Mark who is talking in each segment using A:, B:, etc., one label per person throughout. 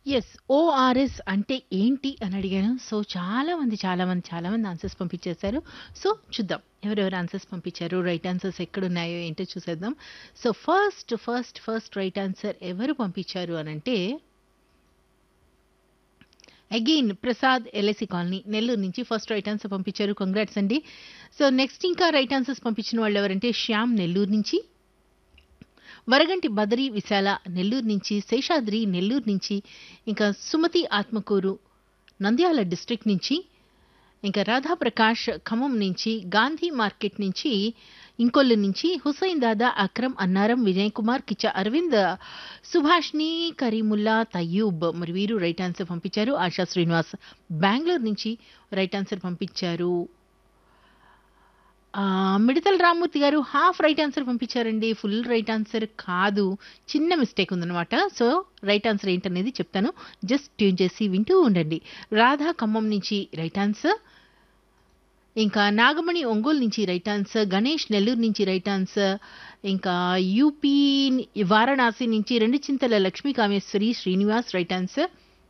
A: Yes. ORS అంటే ఏంటి అని అడిగాను. సో, చాలా మంది, చాలా మంది, చాలా మంది ఆన్సర్స్ పంపించేశారు. సో, చూద్దాం ఎవరెవరు ఆన్సర్స్ పంపించారు, రైట్ ఆన్సర్స్ ఎక్కడున్నాయో ఏంటో చూసేద్దాం. So, first, first, first right answer ఎవరు పంపించారు అనంటే again Prasad LIC colony Nellore నుంచి ఫస్ట్ రైట్ ఆన్సర్ పంపించారు. కంగ్రాట్స్ అండి. సో, నెక్స్ట్ ఇంకా రైట్ ఆన్సర్స్ పంపించిన వాళ్ళు ఎవరంటే శ్యామ్ నెల్లూరు నుంచి వరగంటి బదరి విశాల నెల్లూరు నుంచి శేషాద్రి నెల్లూరు నుంచి ఇంకా సుమతి ఆత్మకూరు నంద్యాల డిస్ట్రిక్ట్ నుంచి ఇంకా రాధాప్రకాష్ ఖమ్మం నుంచి గాంధీ మార్కెట్ నుంచి ఇంకొల్లు నుంచి హుసైన్ దాదా అక్రమ్ అన్నారం విజయ్ కుమార్ కిచ్చ అరవింద్ సుభాష్ని కరీముల్లా తయ్యూబ్ మరి వీరు రైట్ ఆన్సర్ పంపించారు ఆశా శ్రీనివాస్ బెంగళూరు నుంచి రైట్ ఆన్సర్ పంపించారు ఆ, మిడతల రామ్మూర్తి గారు హాఫ్ రైట్ ఆన్సర్ పంపించారండి ఫుల్ రైట్ ఆన్సర్ కాదు చిన్న మిస్టేక్ ఉందన్నమాట సో రైట్ ఆన్సర్ ఏంటనేది చెప్తాను జస్ట్ ట్యూన్ చేసి వింటూ ఉండండి రాధా ఖమ్మం నుంచి రైట్ ఆన్సర్ ఇంకా నాగమణి ఒంగోలు నుంచి రైట్ ఆన్సర్ గణేష్ నెల్లూరు నుంచి రైట్ ఆన్సర్ ఇంకా యూపీ వారణాసి నుంచి రెండు Chintala Lakshmi Kameswari Srinivas right answer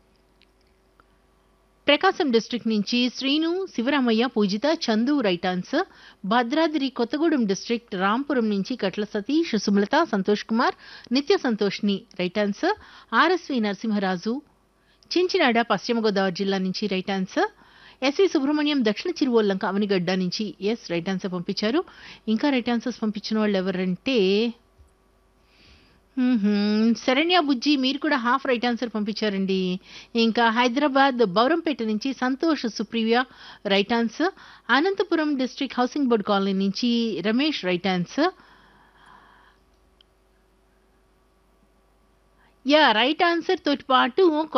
A: Prakasam district నుంచి Sreenu Sivaramayya Poojitha Chandu right answer Bhadradri Kothagudem district Rampuram నుంచి కట్ల సతీష్ సుమలత సంతోష్ కుమార్ నిత్య సంతోష్ని right answer RSV Narasimharaju Chinchinada Paschima Godavari జిల్లా నుంచి రైట్ ఆన్సర్ ఎస్వి సుబ్రహ్మణ్యం దక్షిణ చిరువోల్లంక అవనిగడ్డ నుంచి ఎస్ రైట్ ఆన్సర్ పంపించారు ఇంకా రైట్ ఆన్సర్స్ పంపించిన వాళ్ళు ఎవరంటే మ్మ్హ్మ్. శరణ్య బుజ్జి మీరు కూడా హాఫ్ రైట్ ఆన్సర్ పంపించారండి ఇంకా హైదరాబాద్ బౌరంపేట నుంచి Santosh Supriya right answer Anantapur district housing board colony నుంచి Ramesh right answer yeah right answer తోటి పాటు